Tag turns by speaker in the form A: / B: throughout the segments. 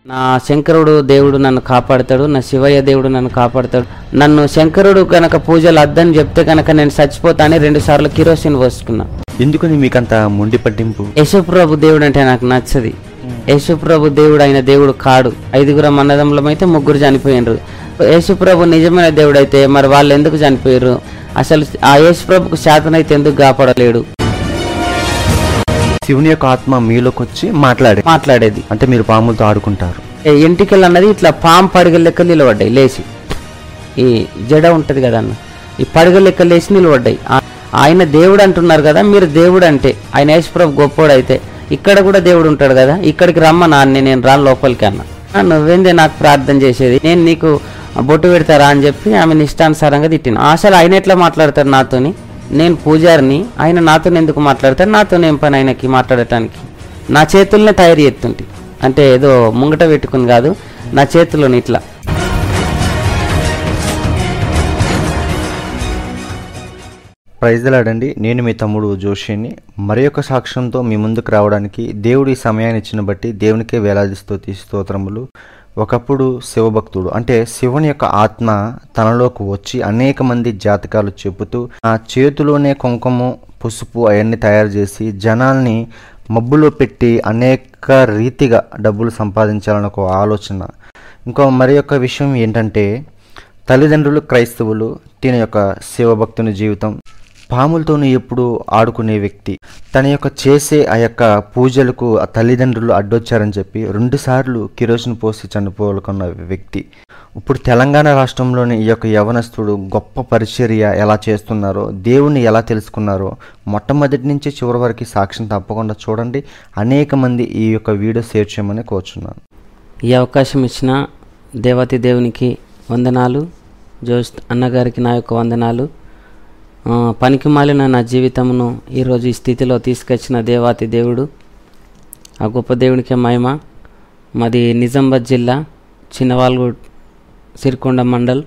A: నా శంకరుడు దేవుడు నన్ను కాపాడతాడు నా శివయ్య దేవుడు నన్ను కాపాడతాడు నన్ను శంకరుడు గనక పూజలు అద్దని చెప్తే కనుక నేను చచ్చిపోతానని రెండు సార్లు కిరోసిన్ పోసుకున్నా
B: ఎందుకని మీకంత మొండి పట్టింపు
A: యశుప్రభు దేవుడు అంటే నాకు నచ్చది యశుప్రభు దేవుడు అయిన దేవుడు కాడు ఐదుగురం అన్నదమ్ములం అయితే ముగ్గురు చనిపోయినరు యేసుప్రభు నిజమైన దేవుడు అయితే మరి వాళ్ళు ఎందుకు చనిపోయారు అసలు ఆ యేసుప్రభుకు శాతనైతే ఎందుకు కాపాడలేడు
B: శివుని యొక్క ఆత్మ మీలోకి వచ్చి మాట్లాడే
A: మాట్లాడేది
B: అంటే మీరు పాములతో ఆడుకుంటారు
A: ఏ ఎంటికలు అన్నది ఇట్లా పాము పడగల లెక్క నిలబడ్డాయి లేచి ఈ జడ ఉంటది కదా అన్న ఈ పడగల లెక్క లేచి నిలబడ్డాయి ఆ- ఆయన దేవుడు అంటున్నారు కదా మీరు దేవుడు అంటే ఆయన యేసుప్రభు గొప్పోడు అయితే ఇక్కడ కూడా దేవుడు ఉంటాడు కదా ఇక్కడికి రమ్మ నాన్న నేను రాను లోపలికి అన్న "ఆ, నువ్వేందే నాకు ప్రార్థన చేసేది నేను నీకు బొట్టు పెడతారా అని చెప్పి ఆమె ఇష్టానుసారంగా తిట్టిన అసలు ఆయన ఎట్లా మాట్లాడతారు నాతోని నేను పూజారిని ఆయన నాతో ఎందుకు మాట్లాడతారు నాతో ఏం పని ఆయనకి మాట్లాడటానికి నా చేతుల్నే తయారు చేస్తుంటే అంటే ఏదో ముంగట పెట్టుకుని కాదు నా చేతిలోని ఇట్లా
B: ప్రైజ్లాడండి నేను మీ తమ్ముడు జోషిని మరి యొక్క సాక్ష్యంతో మీ ముందుకు రావడానికి దేవుడు ఈ సమయాన్ని ఇచ్చిన బట్టి దేవునికే వేలాది స్తుతి స్తోత్రములు ఒకప్పుడు శివభక్తుడు అంటే శివుని యొక్క ఆత్మ తనలోకి వచ్చి అనేక మంది జాతకాలు చెబుతూ ఆ చేతిలోనే కుంకుమ పసుపు అవన్నీ తయారు చేసి జనాల్ని మబ్బులో పెట్టి అనేక రీతిగా డబ్బులు సంపాదించాలని ఒక ఆలోచన ఇంకో మరి యొక్క విషయం ఏంటంటే తల్లిదండ్రులు క్రైస్తవులు తిన యొక్క శివభక్తుని జీవితం పాములతోనూ ఎప్పుడు ఆడుకునే వ్యక్తి తన యొక్క చేసే ఆ యొక్క పూజలకు ఆ తల్లిదండ్రులు అడ్డొచ్చారని చెప్పి రెండుసార్లు కిరోసిన్ పోసి చనిపోవాలనుకున్న వ్యక్తి ఇప్పుడు తెలంగాణ రాష్ట్రంలోని ఈ యొక్క యవనస్తుడు గొప్ప పరిచర్య ఎలా చేస్తున్నారో దేవుణ్ణి ఎలా తెలుసుకున్నారో మొట్టమొదటి నుంచి చివరి వరకు సాక్ష్యం తప్పకుండా చూడండి అనేక మంది ఈ యొక్క వీడియో షేర్ చేయమని కోరుచున్నాను
A: ఈ అవకాశం ఇచ్చిన దేవతి దేవునికి వందనాలు జోస్ అన్నగారికి నా యొక్క వందనాలు ఆ, పనికి మాలిన నా జీవితమును ఈరోజు ఈ స్థితిలో తీసుకొచ్చిన దేవాతి దేవుడు ఆ గొప్ప దేవునికే మహిమ మాది నిజామాబాద్ జిల్లా చిన్నవాల్గూడ్ సిరికొండ మండల్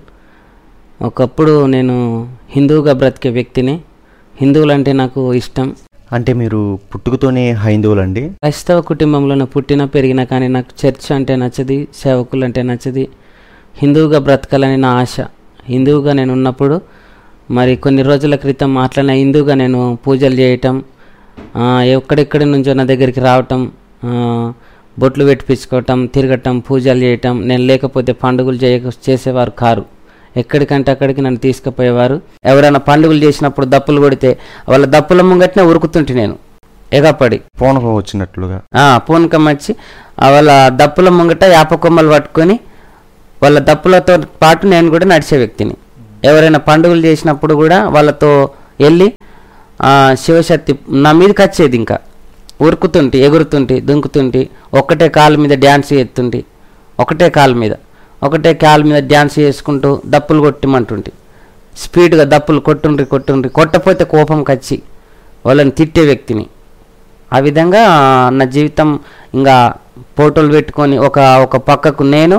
A: ఒకప్పుడు నేను హిందువుగా బ్రతికే వ్యక్తిని హిందువులంటే నాకు ఇష్టం
B: అంటే మీరు పుట్టుకతోనే హైందువులండి
A: క్రైస్తవ కుటుంబంలోనే పుట్టిన పెరిగిన కానీ నాకు చర్చ్ అంటే నచ్చది సేవకులు అంటే నచ్చది హిందువుగా బ్రతకాలని నా ఆశ హిందువుగా నేను ఉన్నప్పుడు మరి కొన్ని రోజుల క్రితం అట్లనే హిందువుగా నేను పూజలు చేయటం ఆ, ఎక్కడెక్కడి నుంచో నా దగ్గరికి రావటం ఆ, బొట్లు పెట్టిపించుకోవటం తిరగటం పూజలు చేయటం నేను లేకపోతే పండుగలు చేయ చేసేవారు కారు ఎక్కడికంటే అక్కడికి నన్ను తీసుకుపోయేవారు ఎవరైనా పండుగలు చేసినప్పుడు దప్పులు కొడితే వాళ్ళ దప్పుల ముంగట్నే ఉరుకుతుంటే నేను ఎగపడి
B: పూనకం వచ్చినట్లుగా
A: ఆ, పూనకం వచ్చి ఆ వాళ్ళ దప్పుల ముంగట యాప కొమ్మలు పట్టుకొని వాళ్ళ దప్పులతో పాటు నేను కూడా నడిచే వ్యక్తిని ఎవరైనా పండుగలు చేసినప్పుడు కూడా వాళ్ళతో వెళ్ళి ఆ, శివశక్తి నా మీదకి వచ్చేది ఇంకా ఉరుకుతుంటి ఎగురుతుంటి దుంకుతుంటి ఒక్కటే కాలు మీద డ్యాన్స్ చేస్తుంటి ఒకటే కాలు మీద ఒకటే కాలు మీద డ్యాన్స్ చేసుకుంటూ దప్పులు కొట్టిమంటుంటి స్పీడ్గా దప్పులు కొట్టుండ్రి కొట్టుండ్రి కొట్టపోతే కోపం కచ్చి వాళ్ళని తిట్టే వ్యక్తిని ఆ విధంగా నా జీవితం ఇంకా ఫోటోలు పెట్టుకొని ఒక ఒక పక్కకు నేను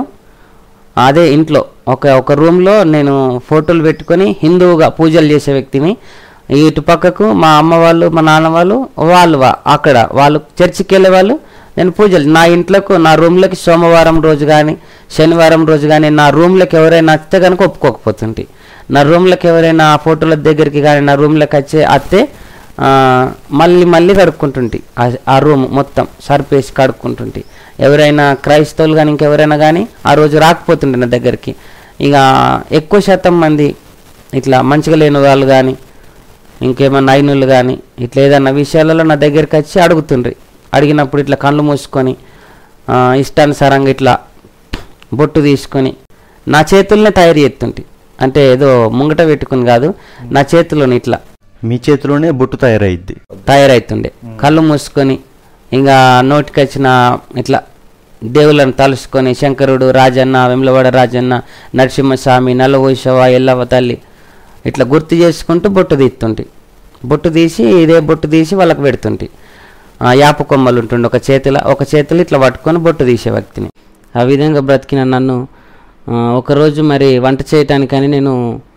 A: అదే ఇంట్లో ఒక ఒక రూమ్లో నేను ఫోటోలు పెట్టుకొని హిందువుగా పూజలు చేసే వ్యక్తిని ఇటు పక్కకు మా అమ్మ వాళ్ళు మా నాన్న వాళ్ళు వాళ్ళు వా- అక్కడ వాళ్ళు చర్చికి వెళ్ళే వాళ్ళు నేను పూజలు నా ఇంట్లోకి నా రూమ్లోకి సోమవారం రోజు కానీ శనివారం రోజు కానీ నా రూమ్లోకి ఎవరైనా వస్తే కనుక ఒప్పుకోకపోతుంటే నా రూమ్లోకి ఎవరైనా ఆ ఫోటోల దగ్గరికి కానీ నా రూమ్లోకి వచ్చే అత్తే ఆ, మళ్ళీ మళ్ళీ కడుక్కుంటుంటి ఆ- ఆ రూమ్ మొత్తం సర్పేసి కడుక్కుంటుంటి ఎవరైనా క్రైస్తవులు కానీ ఇంకెవరైనా కానీ ఆ రోజు రాకపోతుండే నా దగ్గరికి ఇక ఎక్కువ శాతం మంది ఇట్లా మంచిగా లేని వాళ్ళు కానీ ఇంకేమన్నా అయినులు కానీ ఇట్లా ఏదన్నా విషయాలలో నా దగ్గరికి వచ్చి అడుగుతుండ్రి అడిగినప్పుడు ఇట్లా కళ్ళు మూసుకొని ఆ, ఇష్టానుసారంగా ఇట్లా బొట్టు తీసుకొని నా చేతుల్నే తయారు చేస్తుంటి అంటే ఏదో ముంగట పెట్టుకుని కాదు నా చేతిలోని ఇట్లా
B: మీ చేతిలోనే బొట్టు తయారైద్ది
A: తయారైతుండే కళ్ళు మూసుకొని ఇంకా నోటికి వచ్చిన ఇట్లా దేవుళ్ళని తలుసుకొని శంకరుడు రాజన్న వెమ్లవాడ రాజన్న నరసింహస్వామి నల్లవోషవ ఎల్లవ తల్లి ఇట్లా గుర్తు చేసుకుంటూ బొట్టు తీస్తుంటి బొట్టు తీసి ఇదే బొట్టు తీసి వాళ్ళకి పెడుతుంటి ఆ, యాప కొమ్మలు ఉంటుండే ఒక చేతిలో ఒక చేతిలో ఇట్లా పట్టుకొని బొట్టు తీసే వ్యక్తిని ఆ విధంగా బ్రతికిన నన్ను ఆ, ఒకరోజు మరి వంట చేయటానికని నేను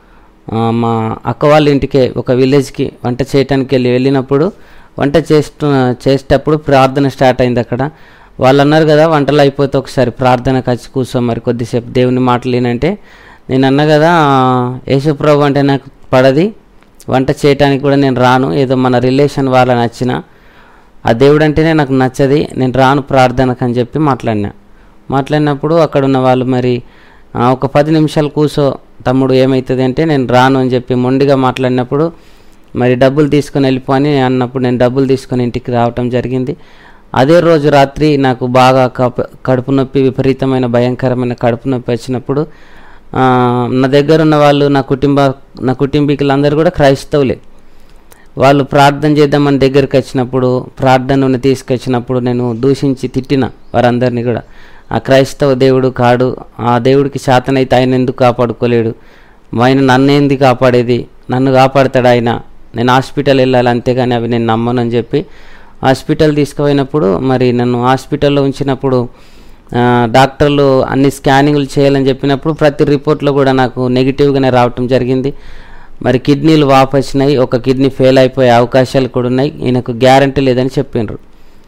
A: ఆ, మా అక్క వాళ్ళ ఇంటికి ఒక విలేజ్కి వంట చేయటానికి వెళ్ళి వెళ్ళినప్పుడు వంట చేస్తూ చేసేటప్పుడు ప్రార్థన స్టార్ట్ అయింది అక్కడ వాళ్ళు అన్నారు కదా వంటలు అయిపోతే ఒకసారి ప్రార్థనకు వచ్చి కూర్చో మరి కొద్దిసేపు దేవుని మాటలు వినంటే నేను అన్నా కదా యేసుప్రభు అంటే నాకు పడది వంట చేయటానికి కూడా నేను రాను ఏదో మన రిలేషన్ వాళ్ళ నచ్చిన ఆ దేవుడు అంటేనే నాకు నచ్చది నేను రాను ప్రార్థనకు అని చెప్పి మాట్లాడినా మాట్లాడినప్పుడు అక్కడ ఉన్న వాళ్ళు మరి "ఆ, ఒక పది నిమిషాలు కూర్చో తమ్ముడు ఏమవుతుంది అంటే నేను రాను అని చెప్పి మొండిగా మాట్లాడినప్పుడు మరి డబ్బులు తీసుకొని వెళ్ళిపో అని అన్నప్పుడు నేను డబ్బులు తీసుకొని ఇంటికి రావటం జరిగింది అదే రోజు రాత్రి నాకు బాగా కప- కడుపు నొప్పి విపరీతమైన భయంకరమైన కడుపు నొప్పి వచ్చినప్పుడు ఆ, నా దగ్గర ఉన్న వాళ్ళు నా కుటుంబ నా కుటుంబీకులందరూ కూడా క్రైస్తవులే వాళ్ళు ప్రార్థన చేద్దామని దగ్గరికి వచ్చినప్పుడు ప్రార్థనను తీసుకొచ్చినప్పుడు నేను దూషించి తిట్టిన వారందరినీ కూడా ఆ క్రైస్తవ దేవుడు కాడు ఆ దేవుడికి శాతనైతే ఆయన ఎందుకు కాపాడుకోలేడు ఆయన నన్ను ఏంది కాపాడేది నన్ను కాపాడతాడు ఆయన నేను హాస్పిటల్ వెళ్ళాలి అంతేగాని అవి నేను నమ్మను అని చెప్పి హాస్పిటల్ తీసుకుపోయినప్పుడు మరి నన్ను హాస్పిటల్లో ఉంచినప్పుడు ఆ, డాక్టర్లు అన్ని స్కానింగ్లు చేయాలని చెప్పినప్పుడు ప్రతి రిపోర్ట్లో కూడా నాకు నెగిటివ్గానే రావటం జరిగింది మరి కిడ్నీలు వాపు వచ్చినాయి ఒక కిడ్నీ ఫెయిల్ అయిపోయే అవకాశాలు కూడా ఉన్నాయి ఈయనకు గ్యారంటీ లేదని చెప్పిండ్రు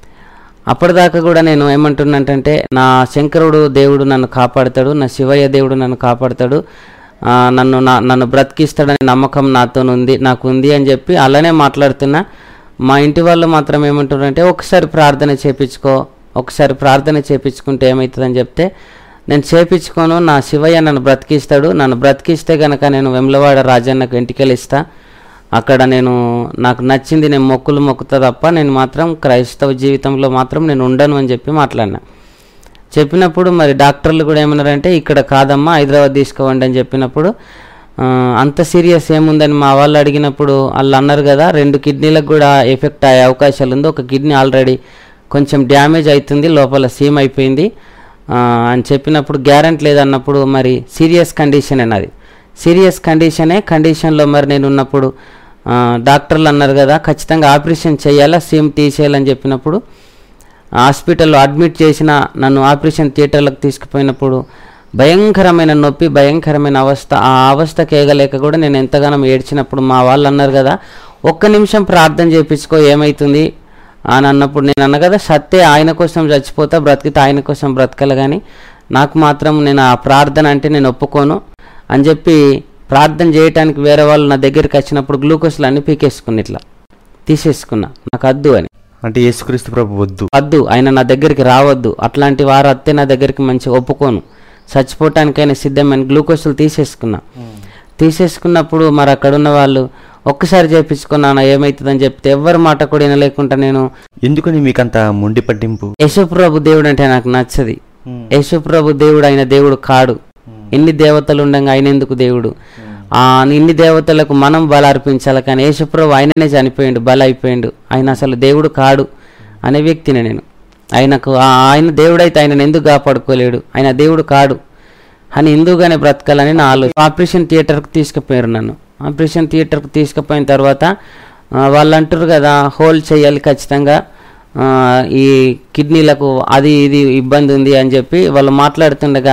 A: అప్పటిదాకా కూడా నేను ఏమంటున్నానంటే నా శంకరుడు దేవుడు నన్ను కాపాడతాడు నా శివయ్య దేవుడు నన్ను కాపాడతాడు ఆ, నన్ను నా నన్ను బ్రతికిస్తాడనే నమ్మకం నాతో ఉంది నాకు ఉంది అని చెప్పి అలానే మాట్లాడుతున్నా మా ఇంటి వాళ్ళు మాత్రం ఏమంటున్నారంటే ఒకసారి ప్రార్థన చేపించుకో ఒకసారి ప్రార్థన చేపించుకుంటే ఏమవుతుందని చెప్తే నేను చేపించుకోను నా శివయ్య నన్ను బ్రతికిస్తాడు నన్ను బ్రతికిస్తే గనక నేను వెమ్లవాడ రాజన్నకు ఎంటికలు ఇస్తా అక్కడ నేను నాకు నచ్చింది నేను మొక్కులు మొక్కుతా తప్ప నేను మాత్రం క్రైస్తవ జీవితంలో మాత్రం నేను ఉండను అని చెప్పి మాట్లాడినా చెప్పినప్పుడు మరి డాక్టర్లు కూడా ఏమన్నారంటే ఇక్కడ కాదమ్మా హైదరాబాద్ తీసుకోవండి అని చెప్పినప్పుడు ఆ, అంత సీరియస్ ఏముందని మా వాళ్ళు అడిగినప్పుడు వాళ్ళు అన్నారు కదా రెండు కిడ్నీలకు కూడా ఎఫెక్ట్ అయ్యే అవకాశాలు ఉంది ఒక కిడ్నీ ఆల్రెడీ కొంచెం డ్యామేజ్ అవుతుంది లోపల సీమ్ అయిపోయింది ఆ, అని చెప్పినప్పుడు గ్యారెంటీ లేదన్నప్పుడు మరి సీరియస్ కండిషన్ అన్నది సీరియస్ కండిషనే కండిషన్లో మరి నేను ఉన్నప్పుడు ఆ, డాక్టర్లు అన్నారు కదా ఖచ్చితంగా ఆపరేషన్ చేయాలా సీమ్ తీసేయాలని చెప్పినప్పుడు హాస్పిటల్లో అడ్మిట్ చేసిన నన్ను ఆపరేషన్ థియేటర్లకు తీసుకుపోయినప్పుడు భయంకరమైన నొప్పి భయంకరమైన అవస్థ ఆ అవస్థకి ఏగలేక కూడా నేను ఎంతగానో ఏడ్చినప్పుడు మా వాళ్ళు అన్నారు కదా ఒక్క నిమిషం ప్రార్థన చేయించుకో ఏమవుతుంది అని అన్నప్పుడు నేను అన్న కదా సత్తే ఆయన కోసం చచ్చిపోతా బ్రతికితే ఆయన కోసం బ్రతకాలి కానీ నాకు మాత్రం నేను ఆ ప్రార్థన అంటే నేను ఒప్పుకోను అని చెప్పి ప్రార్థన చేయటానికి వేరే వాళ్ళు నా దగ్గరికి వచ్చినప్పుడు గ్లూకోజ్లు అన్ని పీకేసుకుని ఇట్లా తీసేసుకున్నా నాకు వద్దు అని
B: అంటే యేసుక్రీస్తు ప్రభు వద్దు
A: వద్దు ఆయన నా దగ్గరికి రావద్దు అట్లాంటి వారు అత్తే నా దగ్గరికి మంచిగా ఒప్పుకోను చచ్చిపోవటానికైనా సిద్ధమైన గ్లూకోజ్లు తీసేసుకున్నా తీసేసుకున్నప్పుడు మరి అక్కడ ఉన్న వాళ్ళు ఒక్కసారి చేపించుకున్నాను ఏమవుతుందని చెప్తే ఎవరి మాట కూడా వినలేకుండా నేను
B: ఎందుకని మీకంత మొండి పట్టింపు
A: యశుప్రభు దేవుడు అంటే నాకు నచ్చది యశుప్రభు దేవుడు ఆయన దేవుడు కాడు ఎన్ని దేవతలు ఉండగా ఆయన ఎందుకు దేవుడు ఆ ఇన్ని దేవతలకు మనం బల అర్పించాలి కానీ యేసుప్రభు ఆయననే చనిపోయిండు బల అయిపోయిండు ఆయన అసలు దేవుడు కాడు అనే వ్యక్తిని నేను ఆయనకు ఆ- ఆయన దేవుడైతే ఆయనను ఎందుకు కాపాడుకోలేడు ఆయన దేవుడు కాడు అని హిందూగానే బ్రతకాలని నా ఆలోచన ఆపరేషన్ థియేటర్కి తీసుకుపోయారు నన్ను ఆపరేషన్ థియేటర్కి తీసుకుపోయిన తర్వాత ఆ, వాళ్ళు అంటారు కదా హోల్డ్ చేయాలి ఖచ్చితంగా ఆ, ఈ కిడ్నీలకు అది ఇది ఇబ్బంది ఉంది అని చెప్పి వాళ్ళు మాట్లాడుతుండగా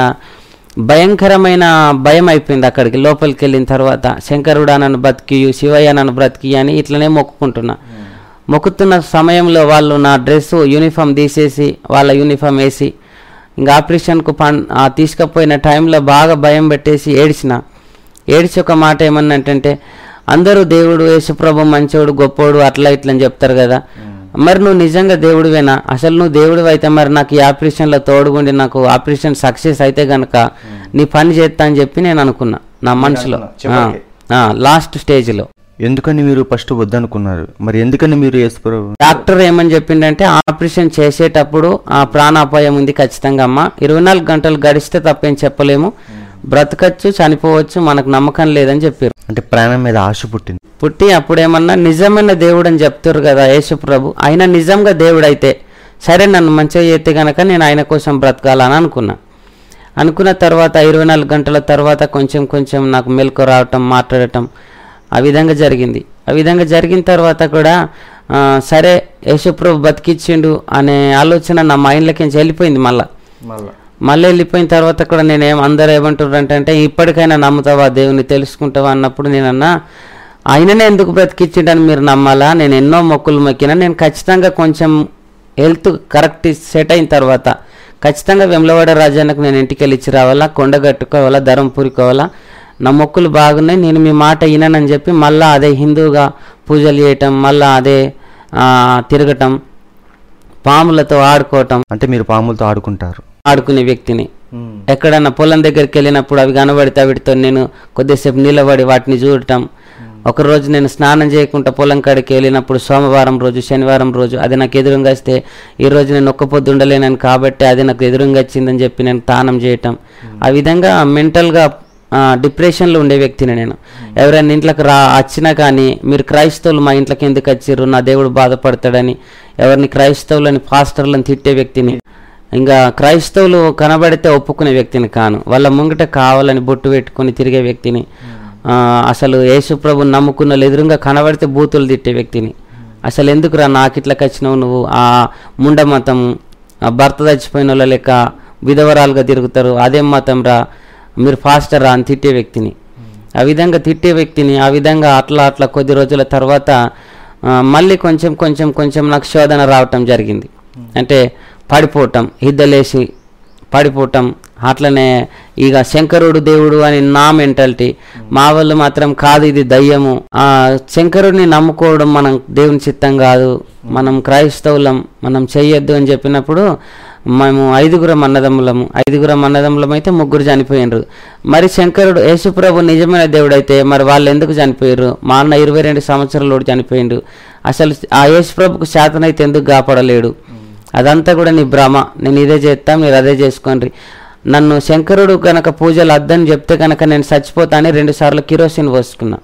A: భయంకరమైన భయం అయిపోయింది అక్కడికి లోపలికి వెళ్ళిన తర్వాత శంకరుడా నన్ను బతికియు శివయ్య నన్ను బ్రతికి అని ఇట్లనే మొక్కుకుంటున్నా మొక్కుతున్న సమయంలో వాళ్ళు నా డ్రెస్ యూనిఫామ్ తీసేసి వాళ్ళ యూనిఫామ్ వేసి ఇంకా ఆపరేషన్కు పన్ ఆ తీసుకుపోయిన టైంలో బాగా భయం పెట్టేసి ఏడ్చిన ఏడ్చి ఒక మాట ఏమన్నంటే అందరూ దేవుడు యేసుప్రభు మంచోడు గొప్పోడు అట్లా ఇట్లా అని చెప్తారు కదా మరి నువ్వు నిజంగా దేవుడివేనా అసలు నువ్వు దేవుడు అయితే మరి నాకు ఈ ఆపరేషన్లో తోడుగుండి నాకు ఆపరేషన్ సక్సెస్ అయితే గనక నీ పని చేస్తా అని చెప్పి నేను అనుకున్నా నా మనసులో
B: చెప్పకే.
A: లాస్ట్ స్టేజ్లో
B: ఎందుకని మీరు ఫస్ట్ వద్దనుకున్నారు మరి ఎందుకని మీరు యేసు ప్రభు
A: డాక్టర్ ఏమని చెప్పిండంటే ఆపరేషన్ చేసేటప్పుడు ఆ ప్రాణాపాయం ఉంది ఖచ్చితంగా అమ్మ ఇరవై నాలుగు గంటలు గడిస్తే తప్పేం చెప్పలేము బ్రతకచ్చు చనిపోవచ్చు మనకు నమ్మకం లేదని చెప్పారు
B: అంటే ప్రాణం మీద ఆశ పుట్టింది
A: పుట్టి అప్పుడేమన్నా నిజమైన దేవుడు అని చెప్తారు కదా యేసు ప్రభు ఆయన నిజంగా దేవుడైతే సరే నన్ను మంచిగా చేస్తే గనక నేను ఆయన కోసం బ్రతకాలని అనుకున్నా అనుకున్న తర్వాత ఇరవై నాలుగు గంటల తర్వాత కొంచెం కొంచెం నాకు మెలకు రావటం మాట్లాడటం ఆ విధంగా జరిగింది ఆ విధంగా జరిగిన తర్వాత కూడా ఆ, సరే యేసుప్రభు బతికిచ్చిండు అనే ఆలోచన నా మైండ్లోకి నుంచి వెళ్ళిపోయింది మళ్ళా మళ్ళీ వెళ్ళిపోయిన తర్వాత కూడా నేను ఏం అందరూ ఏమంటారు అంటే ఇప్పటికైనా నమ్ముతావా దేవుని తెలుసుకుంటావా అన్నప్పుడు నేను అన్నా ఆయననే ఎందుకు బ్రతికిచ్చిండని మీరు నమ్మాలా నేను ఎన్నో మొక్కులు మొక్కినా నేను ఖచ్చితంగా కొంచెం హెల్త్ కరెక్ట్ సెట్ అయిన తర్వాత ఖచ్చితంగా వెమ్లవాడ రాజానికి నేను ఇంటికి వెళ్ళి ఇచ్చి రావాలా కొండ కట్టుకోవాలా ధరంపూరికోవాలా నా మొక్కులు బాగున్నాయి నేను మీ మాట విననని చెప్పి మళ్ళా అదే హిందూగా పూజలు చేయటం మళ్ళా అదే ఆ, తిరగటం పాములతో ఆడుకోవటం
B: అంటే మీరు పాములతో ఆడుకుంటారు
A: ఆడుకునే వ్యక్తిని ఎక్కడన్నా పొలం దగ్గరికి వెళ్ళినప్పుడు అవి కనబడితే వీటితో నేను కొద్దిసేపు నిలబడి వాటిని చూడటం ఒకరోజు నేను స్నానం చేయకుండా పొలం కాడికి వెళ్ళినప్పుడు సోమవారం రోజు శనివారం రోజు అది నాకు ఎదురుగా వస్తే ఈ రోజు నేను ఒక్క పొద్దు ఉండలేనని కాబట్టి అది నాకు ఎదురుగా వచ్చిందని చెప్పి నేను తానం చేయటం ఆ విధంగా మెంటల్గా డిప్రెషన్లో ఉండే వ్యక్తిని నేను ఎవరైనా ఇంట్లోకి రా వచ్చినా కానీ మీరు క్రైస్తవులు మా ఇంట్లోకి ఎందుకు వచ్చిర్రు నా దేవుడు బాధపడతాడని ఎవరిని క్రైస్తవులని పాస్టర్లను తిట్టే వ్యక్తిని ఇంకా క్రైస్తవులు కనబడితే ఒప్పుకునే వ్యక్తిని కాను వాళ్ళ ముంగట కావాలని బొట్టు పెట్టుకొని తిరిగే వ్యక్తిని ఆ, అసలు యేసుప్రభు నమ్ముకున్న వాళ్ళు ఎదురుగా కనబడితే బూతులు తిట్టే వ్యక్తిని అసలు ఎందుకురా నాకు ఇట్లకి వచ్చినావు నువ్వు ఆ ముండ మతం ఆ భర్త చచ్చిపోయిన వాళ్ళ లెక్క విధవరాలుగా తిరుగుతారు అదేం మతం రా మీరు ఫాస్టర్ రా అని తిట్టే వ్యక్తిని ఆ విధంగా తిట్టే వ్యక్తిని ఆ విధంగా అట్లా అట్లా కొద్ది రోజుల తర్వాత ఆ, మళ్ళీ కొంచెం కొంచెం కొంచెం నాకు శోధన రావటం జరిగింది అంటే పడిపోవటం హిద్దలేసి పడిపోవటం అట్లనే ఇక శంకరుడు దేవుడు అని నా మెంటాలిటీ మా వాళ్ళు మాత్రం కాదు ఇది దయ్యము ఆ శంకరుడిని నమ్ముకోవడం మనం దేవుని చిత్తం కాదు మనం క్రైస్తవులం మనం చెయ్యొద్దు అని చెప్పినప్పుడు మేము ఐదుగురం అన్నదమ్ములము ఐదుగురం అన్నదమ్ములం అయితే ముగ్గురు చనిపోయినరు మరి శంకరుడు యేసుప్రభు నిజమైన దేవుడు అయితే మరి వాళ్ళు ఎందుకు చనిపోయారు మా అన్న ఇరవై రెండు సంవత్సరాలు చనిపోయిండు అసలు ఆ యేసుప్రభుకు శాతనైతే ఎందుకు కాపాడలేడు అదంతా కూడా నీ భ్రమ నేను ఇదే చేస్తాం మీరు అదే చేసుకోండి నన్ను శంకరుడు కనుక పూజలు అద్దని చెప్తే కనుక నేను చచ్చిపోతానని రెండు సార్లు కిరోసిన్ పోసుకున్నా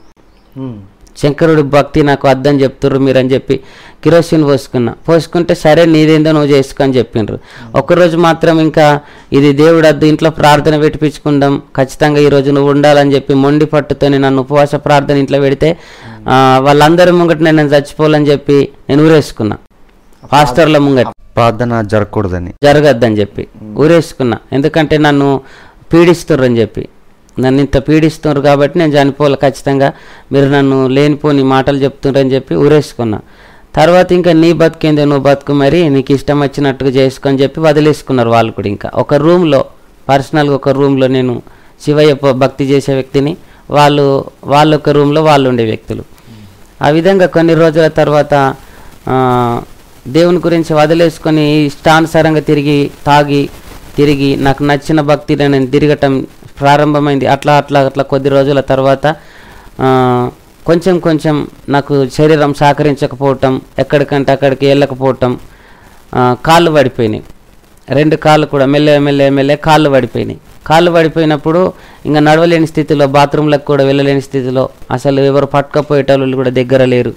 A: శంకరుడు భక్తి నాకు అద్దని చెప్తుర్రు మీరు అని చెప్పి కిరోసిన్ పోసుకున్నా పోసుకుంటే సరే నీదేందో నువ్వు చేసుకో అని చెప్పిండ్రు ఒక్కరోజు మాత్రం ఇంకా ఇది దేవుడు అద్దు ఇంట్లో ప్రార్థన పెట్టిపించుకుందాం ఖచ్చితంగా ఈ రోజు నువ్వు ఉండాలని చెప్పి మొండి పట్టుతోని నన్ను ఉపవాస ప్రార్థన ఇంట్లో పెడితే ఆ, వాళ్ళందరి ముంగట నేను చచ్చిపోవాలని చెప్పి నేను ఊరేసుకున్నా పాస్టర్ల ముంగట
B: ప్రార్థన జరగకూడదని
A: జరగద్దని చెప్పి ఊరేసుకున్నా ఎందుకంటే నన్ను పీడిస్తుర్రు అని చెప్పి నన్ను ఇంత పీడిస్తున్నారు కాబట్టి నేను చనిపోవాలి ఖచ్చితంగా మీరు నన్ను లేనిపోని మాటలు చెప్తున్నారని చెప్పి ఊరేసుకున్నా తర్వాత ఇంకా నీ బతికేందో నువ్వు బతుకు మరి నీకు ఇష్టం వచ్చినట్టుగా చేసుకొని చెప్పి వదిలేసుకున్నారు వాళ్ళు కూడా ఇంకా ఒక రూమ్లో పర్సనల్గా ఒక రూమ్లో నేను శివయ్య ప- భక్తి చేసే వ్యక్తిని వాళ్ళు వాళ్ళు ఒక రూమ్లో వాళ్ళు ఉండే వ్యక్తులు ఆ విధంగా కొన్ని రోజుల తర్వాత ఆ, దేవుని గురించి వదిలేసుకొని ఇష్టానుసారంగా తిరిగి తాగి తిరిగి నాకు నచ్చిన భక్తిని నేను తిరగటం ప్రారంభమైంది అట్లా అట్లా అట్లా కొద్ది రోజుల తర్వాత ఆ, కొంచెం కొంచెం నాకు శరీరం సహకరించకపోవటం ఎక్కడికంటే అక్కడికి వెళ్ళకపోవటం ఆ, కాళ్ళు పడిపోయినాయి రెండు కాళ్ళు కూడా మెల్లె మెల్లె మెల్లె కాళ్ళు పడిపోయినాయి కాళ్ళు పడిపోయినప్పుడు ఇంకా నడవలేని స్థితిలో బాత్రూంలకు కూడా వెళ్ళలేని స్థితిలో అసలు ఎవరు పట్టుకపోయేటోళ్ళు కూడా దగ్గర లేరు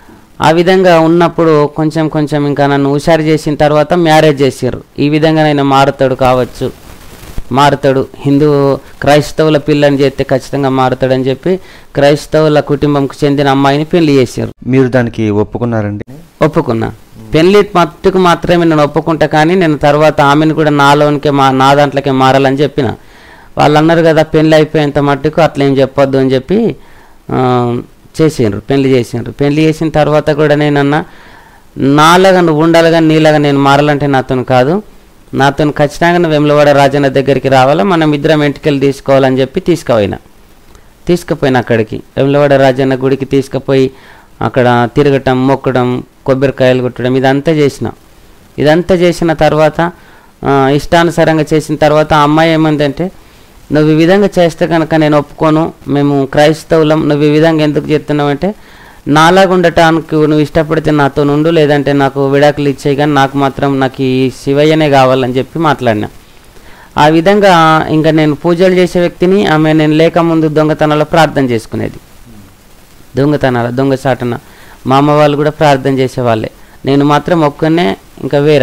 A: ఆ విధంగా ఉన్నప్పుడు కొంచెం కొంచెం ఇంకా నన్ను హుషారు చేసిన తర్వాత మ్యారేజ్ చేసారు ఈ విధంగా నేను మారుతాడు కావచ్చు మారుతాడు హిందూ క్రైస్తవుల పిల్లని చేస్తే ఖచ్చితంగా మారుతాడని చెప్పి క్రైస్తవుల కుటుంబంకు చెందిన అమ్మాయిని పెళ్లి చేశారు
B: మీరు దానికి ఒప్పుకున్నారండి
A: ఒప్పుకున్నా పెళ్లి మట్టుకు మాత్రమే నేను ఒప్పుకుంటా కానీ నేను తర్వాత ఆమెను కూడా నాలోనికే మా నా దాంట్లోకే మారాలని చెప్పిన వాళ్ళు అన్నారు కదా పెళ్లి అయిపోయేంత మట్టుకు అట్లా ఏం చెప్పొద్దు అని చెప్పి ఆ, చేసిండ్రు పెళ్లి చేసిండ్రు పెళ్లి చేసిన తర్వాత కూడా నేనన్నా నాలాగా నువ్వు ఉండాలి కానీ నీలాగా నేను మారాలంటే నాతో కాదు నాతో ఖచ్చితంగా నువ్వు వెమ్లవాడ రాజన్న దగ్గరికి రావాలా మనం ఇద్దరం ఇంటికెళ్ళి తీసుకోవాలని చెప్పి తీసుకుపోయినా తీసుకుపోయిన అక్కడికి వెమ్లవాడ రాజన్న గుడికి తీసుకుపోయి అక్కడ తిరగటం మొక్కడం కొబ్బరికాయలు కొట్టడం ఇదంతా చేసిన ఇదంతా చేసిన తర్వాత ఆ, ఇష్టానుసారంగా చేసిన తర్వాత ఆ అమ్మాయి ఏమందంటే నువ్వు ఈ విధంగా చేస్తే కనుక నేను ఒప్పుకోను మేము క్రైస్తవులం నువ్వు ఈ విధంగా ఎందుకు చెప్తున్నావు అంటే నాలాగా ఉండటానికి నువ్వు ఇష్టపడితే నాతో నుండు లేదంటే నాకు విడాకులు ఇచ్చేయి కానీ నాకు మాత్రం నాకు ఈ శివయ్యనే కావాలని చెప్పి మాట్లాడినా ఆ విధంగా ఇంకా నేను పూజలు చేసే వ్యక్తిని ఆమె నేను లేక ముందు దొంగతనాల్లో ప్రార్థన చేసుకునేది దొంగతనాల దొంగచాటున మా అమ్మ వాళ్ళు కూడా ప్రార్థన చేసేవాళ్ళే నేను మాత్రం ఒక్కనే ఇంకా వేరే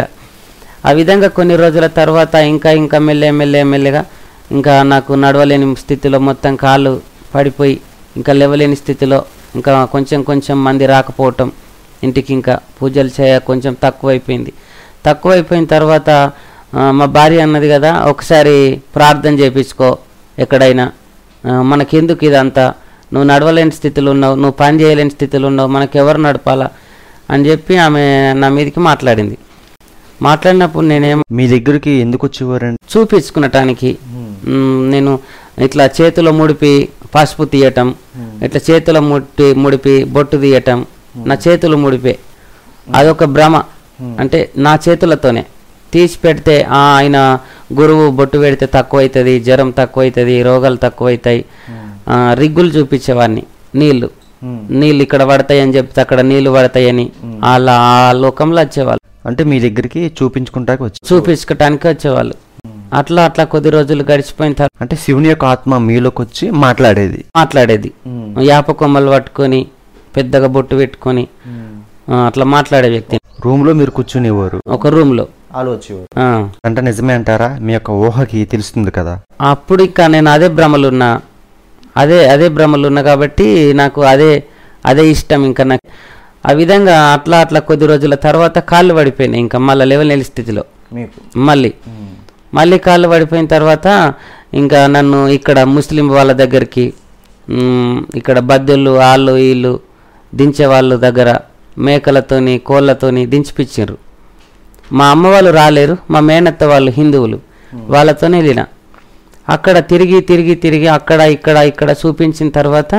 A: ఆ విధంగా కొన్ని రోజుల తర్వాత ఇంకా ఇంకా మెల్లె మెల్లె మెల్లెగా ఇంకా నాకు నడవలేని స్థితిలో మొత్తం కాళ్ళు పడిపోయి ఇంకా లేవలేని స్థితిలో ఇంకా కొంచెం కొంచెం మంది రాకపోవటం ఇంటికి ఇంకా పూజలు చేయ కొంచెం తక్కువైపోయింది తక్కువైపోయిన తర్వాత ఆ, మా భార్య అన్నది కదా ఒకసారి ప్రార్థన చేయించుకో ఎక్కడైనా ఆ, మనకెందుకు ఇదంతా నువ్వు నడవలేని స్థితిలో ఉన్నావు నువ్వు పని చేయలేని స్థితిలో ఉన్నావు మనకెవరు నడపాలా అని చెప్పి ఆమె నా మీదకి మాట్లాడింది మాట్లాడినప్పుడు నేనేం
B: మీ దగ్గరికి ఎందుకు వచ్చేవారండి
A: చూపించుకునటానికి మ్, నేను ఇట్లా చేతిలో ముడిపి పసుపు తీయటం ఇట్లా చేతిలో ముడిపి ముడిపి బొట్టు తీయటం నా చేతులు ముడిపే అదొక భ్రమ అంటే నా చేతులతోనే తీసి పెడితే ఆ, ఆయన గురువు బొట్టు పెడితే తక్కువ అవుతుంది జ్వరం తక్కువ అవుతుంది రోగాలు తక్కువ అవుతాయి ఆ, రిగ్గులు చూపించేవాడిని నీళ్లు నీళ్ళు ఇక్కడ పడతాయి అని చెప్తే అక్కడ నీళ్లు పడతాయని అలా ఆ లోకంలో వచ్చేవాళ్ళు
B: అంటే మీ దగ్గరికి చూపించుకుంటాకి వచ్చి
A: చూపించుకోవటానికి వచ్చేవాళ్ళు అట్లా అట్లా కొద్ది రోజులు గడిచిపోయిన తర్వాత
B: అంటే శివుని యొక్క ఆత్మ మీలోకి వచ్చి మాట్లాడేది
A: మాట్లాడేది యాప కొమ్మలు పట్టుకొని పెద్దగా బొట్టు పెట్టుకొని ఆ, అట్లా మాట్లాడే వ్యక్తి
B: రూమ్ లో మీరు కూర్చునేవారు
A: ఒక రూమ్ లో
B: ఆలోచేవారు
A: ఆ.
B: అంటే నిజమే అంటారా మీ యొక్క ఊహకి తెలుస్తుంది కదా
A: అప్పుడు ఇంకా నేను అదే భ్రమలున్నా అదే అదే భ్రమలున్నా కాబట్టి నాకు అదే అదే ఇష్టం ఇంకా నాకు ఆ విధంగా అట్లా అట్లా కొద్ది రోజుల తర్వాత కాళ్ళు పడిపోయినాయి ఇంకా మళ్ళీ లెవెల్ నెల స్థితిలో
B: మీకు
A: మళ్ళీ మళ్ళీ కాళ్ళు పడిపోయిన తర్వాత ఇంకా నన్ను ఇక్కడ ముస్లిం వాళ్ళ దగ్గరికి మ్, ఇక్కడ బద్దెళ్ళు వాళ్ళు వీళ్ళు దించే వాళ్ళ దగ్గర మేకలతోని కోళ్ళతోని దించిపిచ్చారు మా అమ్మ వాళ్ళు రాలేరు మా మేనత్త వాళ్ళు హిందువులు వాళ్ళతోనే వెళ్ళిన అక్కడ తిరిగి తిరిగి తిరిగి అక్కడ ఇక్కడ ఇక్కడ చూపించిన తర్వాత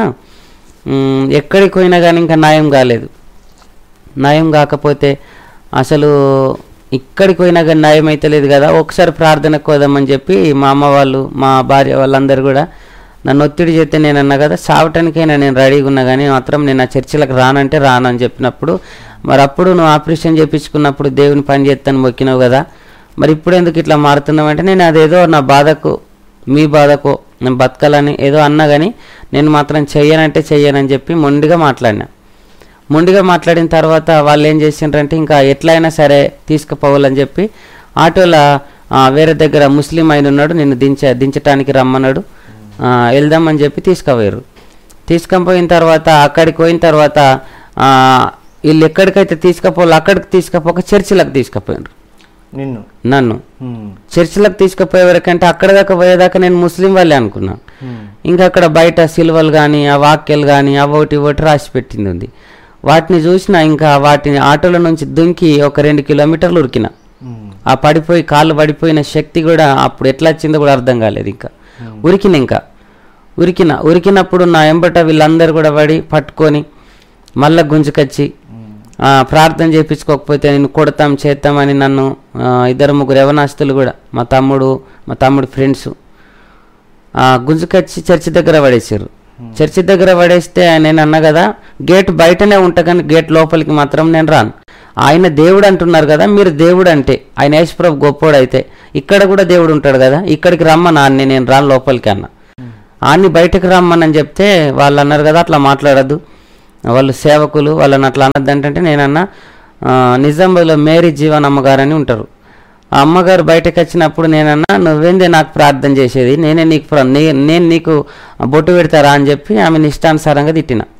A: మ్, ఎక్కడికి పోయినా కానీ ఇంకా న్యాయం కాలేదు నయం కాకపోతే అసలు ఇక్కడికి పోయినా కానీ నయం అయితే లేదు కదా ఒకసారి ప్రార్థనకు పోదామని చెప్పి మా అమ్మ వాళ్ళు మా భార్య వాళ్ళందరూ కూడా నన్ను ఒత్తిడి చేస్తే నేను అన్నా కదా సావటానికైనా నేను రెడీగా ఉన్నా కానీ మాత్రం నేను ఆ చర్చిలకు రానంటే రాను అని చెప్పినప్పుడు మరి అప్పుడు నువ్వు ఆపరేషన్ చేయించుకున్నప్పుడు దేవుని పని చేస్తాను మొక్కినావు కదా మరి ఇప్పుడు ఎందుకు ఇట్లా మారుతున్నావు అంటే నేను అదేదో నా బాధకు మీ బాధకు నేను బతకాలని ఏదో అన్నా కానీ నేను మాత్రం చెయ్యనంటే చెయ్యనని చెప్పి మొండిగా మాట్లాడినా మొండిగా మాట్లాడిన తర్వాత వాళ్ళు ఏం చేసిండ్రంటే ఇంకా ఎట్లయినా సరే తీసుకుపోవాలని చెప్పి ఆటోలో ఆ, వేరే దగ్గర ముస్లిం ఆయన ఉన్నాడు నిన్ను దించ దించటానికి రమ్మన్నాడు ఆ, వెళ్దామని చెప్పి తీసుకుపోయారు తీసుకుపోయిన తర్వాత అక్కడికి పోయిన తర్వాత ఆ, వీళ్ళు ఎక్కడికైతే తీసుకుపోవాలి అక్కడికి తీసుకుపోక చర్చిలకు తీసుకుపోయారు
B: నిన్ను
A: నన్ను చర్చిలకు తీసుకుపోయే వరకంటే అక్కడ దాకా పోయేదాకా నేను ముస్లిం వాళ్ళే అనుకున్నా ఇంకా అక్కడ బయట సిల్వలు కానీ ఆ వాక్యాలు కానీ అవోటి ఇవోటి రాసి పెట్టింది ఉంది వాటిని చూసిన ఇంకా వాటిని ఆటోల నుంచి దుంకి ఒక రెండు కిలోమీటర్లు ఉరికిన ఆ పడిపోయి కాళ్ళు పడిపోయిన శక్తి కూడా అప్పుడు ఎట్లా వచ్చిందో కూడా అర్థం కాలేదు ఇంకా ఉరికిన ఇంకా ఉరికిన ఉరికినప్పుడు నా ఎంబట వీళ్ళందరూ కూడా పడి పట్టుకొని మళ్ళా గుంజుకొచ్చి ఆ, ప్రార్థన చేయించుకోకపోతే నేను కొడతాం చేస్తామని నన్ను ఆ, ఇద్దరు ముగ్గురు యవనాస్తులు కూడా మా తమ్ముడు మా తమ్ముడు ఫ్రెండ్స్ గుంజుకొచ్చి చర్చి దగ్గర పడేసారు చర్చి దగ్గర పడేస్తే నేను అన్నా కదా గేట్ బయటనే ఉంటా కానీ గేట్ లోపలికి మాత్రం నేను రాను ఆయన దేవుడు అంటున్నారు కదా మీరు దేవుడు అంటే ఆయన యేసుప్రభు గొప్పోడు అయితే ఇక్కడ కూడా దేవుడు ఉంటాడు కదా ఇక్కడికి రమ్మని ఆన్ని నేను రాను లోపలికి అన్న ఆన్ని బయటకు రమ్మని చెప్తే వాళ్ళు అన్నారు కదా అట్లా మాట్లాడద్దు వాళ్ళు సేవకులు వాళ్ళని అట్లా అనద్దు అంటే నేనన్నా ఆ, నిజామాబాద్లో మేరీ జీవన్ అమ్మగారు అని ఉంటారు ఆ అమ్మగారు బయటకు వచ్చినప్పుడు నేనన్నా నువ్వేందే నాకు ప్రార్థన చేసేది నేనే నీకు ప్ర- నే- నేను నీకు బొట్టు పెడతారా అని చెప్పి ఆమె ఇష్టానుసారంగా తిట్టిన